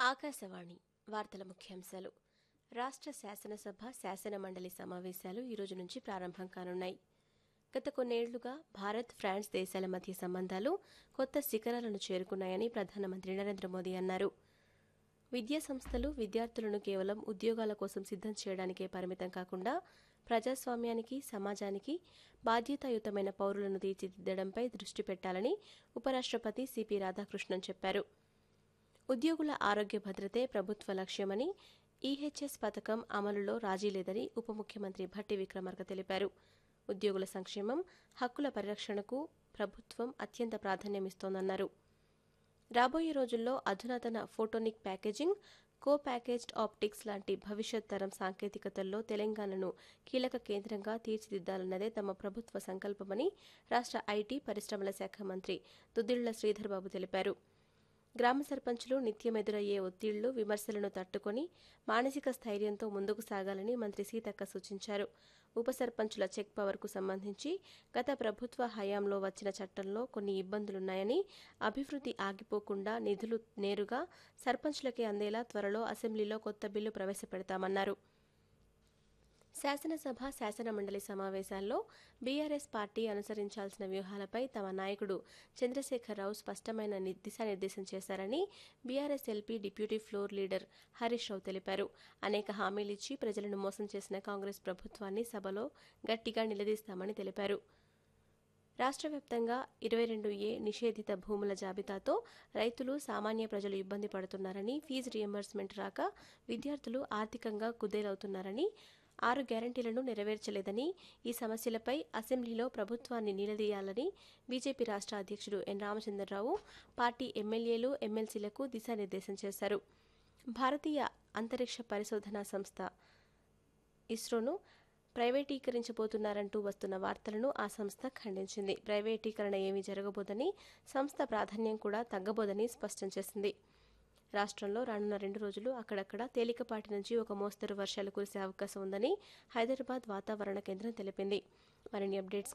ఆకాశవాణి వార్తల ముఖ్యాంశాలు రాష్ట్ర శాసనసభ శాసన మండలి సమావేశాలు ఈ రోజు నుంచి ప్రారంభం కానున్నాయి గత కొన్నేళ్లుగా భారత్ ఫ్రాన్స్ దేశాల మధ్య సంబంధాలు కొత్త శిఖరాలను చేరుకున్నాయని ప్రధానమంత్రి నరేంద్ర మోదీ అన్నారు విద్యా సంస్థలు విద్యార్థులను కేవలం ఉద్యోగాల కోసం సిద్ధం చేయడానికే పరిమితం కాకుండా ప్రజాస్వామ్యానికి సమాజానికి బాధ్యతాయుతమైన పౌరులను తీర్చిదిద్దడంపై దృష్టి పెట్టాలని ఉపరాష్ట్రపతి సిపి రాధాకృష్ణన్ చెప్పారు ఉద్యోగుల ఆరోగ్య భద్రతే ప్రభుత్వ లక్ష్యమని ఈహెచ్ఎస్ పథకం అమలులో రాజీ లేదని ఉప ముఖ్యమంత్రి భట్టి విక్రమార్క తెలిపారు ఉద్యోగుల సంక్షేమం హక్కుల పరిరక్షణకు ప్రభుత్వం అత్యంత ప్రాధాన్యమిస్తోందన్నారు రాబోయే రోజుల్లో అధునాతన photonic packaging co packaged optics లాంటి భవిష్యత్ తరం సాంకేతికతల్లో తెలంగాణను కీలక కేంద్రంగా తీర్చిదిద్దాలన్నదే తమ ప్రభుత్వ సంకల్పమని రాష్ట్ర ఐటీ పరిశ్రమల శాఖ మంత్రి దుద్దిళ్ల శ్రీధర్బాబు తెలిపారు గ్రామ సర్పంచులు నిత్యమెదురయ్యే ఒత్తిళ్లు విమర్శలను తట్టుకొని మానసిక స్థైర్యంతో ముందుకు సాగాలని మంత్రి సీతక్క సూచించారు ఉప సర్పంచుల చెక్ పవర్కు సంబంధించి గత ప్రభుత్వ హయాంలో వచ్చిన చట్టంలో కొన్ని ఇబ్బందులున్నాయని అభివృద్ధి ఆగిపోకుండా నిధులు నేరుగా సర్పంచులకే అందేలా త్వరలో అసెంబ్లీలో కొత్త బిల్లు ప్రవేశపెడతామన్నారు శాసనసభ శాసన మండలి సమావేశాల్లో బీఆర్ఎస్ పార్టీ అనుసరించాల్సిన వ్యూహాలపై తమ నాయకుడు చంద్రశేఖరరావు స్పష్టమైన ని- దిశానిర్దేశం చేశారని BRS LP deputy floor leader Harish Rao తెలిపారు అనేక హామీలిచ్చి ప్రజలను మోసం చేసిన కాంగ్రెస్ ప్రభుత్వాన్ని సభలో గట్టిగా నిలదీస్తామని తెలిపారు రాష్ట్ర వ్యాప్తంగా ఇరవై రెండు ఏ నిషేధిత భూముల జాబితాతో రైతులు సామాన్య ప్రజలు ఇబ్బంది పడుతున్నారని ఫీజు రియంబర్స్మెంట్ రాక విద్యార్థులు ఆర్థికంగా కుదేలవుతున్నారని ఆరు గ్యారంటీలను నెరవేర్చలేదని ఈ సమస్యలపై అసెంబ్లీలో ప్రభుత్వాన్ని నిలదీయాలని బీజేపీ రాష్ట్ర అధ్యక్షుడు ఎన్ రామచంద్రరావు పార్టీ ఎమ్మెల్యేలు ఎమ్మెల్సీలకు దిశానిర్దేశం చేశారు భారతీయ అంతరిక్ష పరిశోధనా సంస్థ ఇస్రోను ప్రైవేటీకరించబోతున్నారంటూ వస్తున్న వార్తలను ఆ సంస్థ ఖండించింది ప్రైవేటీకరణ ఏమీ జరగబోదని సంస్థ ప్రాధాన్యం కూడా తగ్గబోదని స్పష్టం చేసింది రాష్ట్రంలో రానున్న రెండు రోజులు అక్కడక్కడ తేలికపాటి నుంచి ఒక మోస్తరు వర్షాలు కురిసే అవకాశం ఉందని హైదరాబాద్ వాతావరణ కేంద్రం తెలిపింది మరిన్ని అప్డేట్స్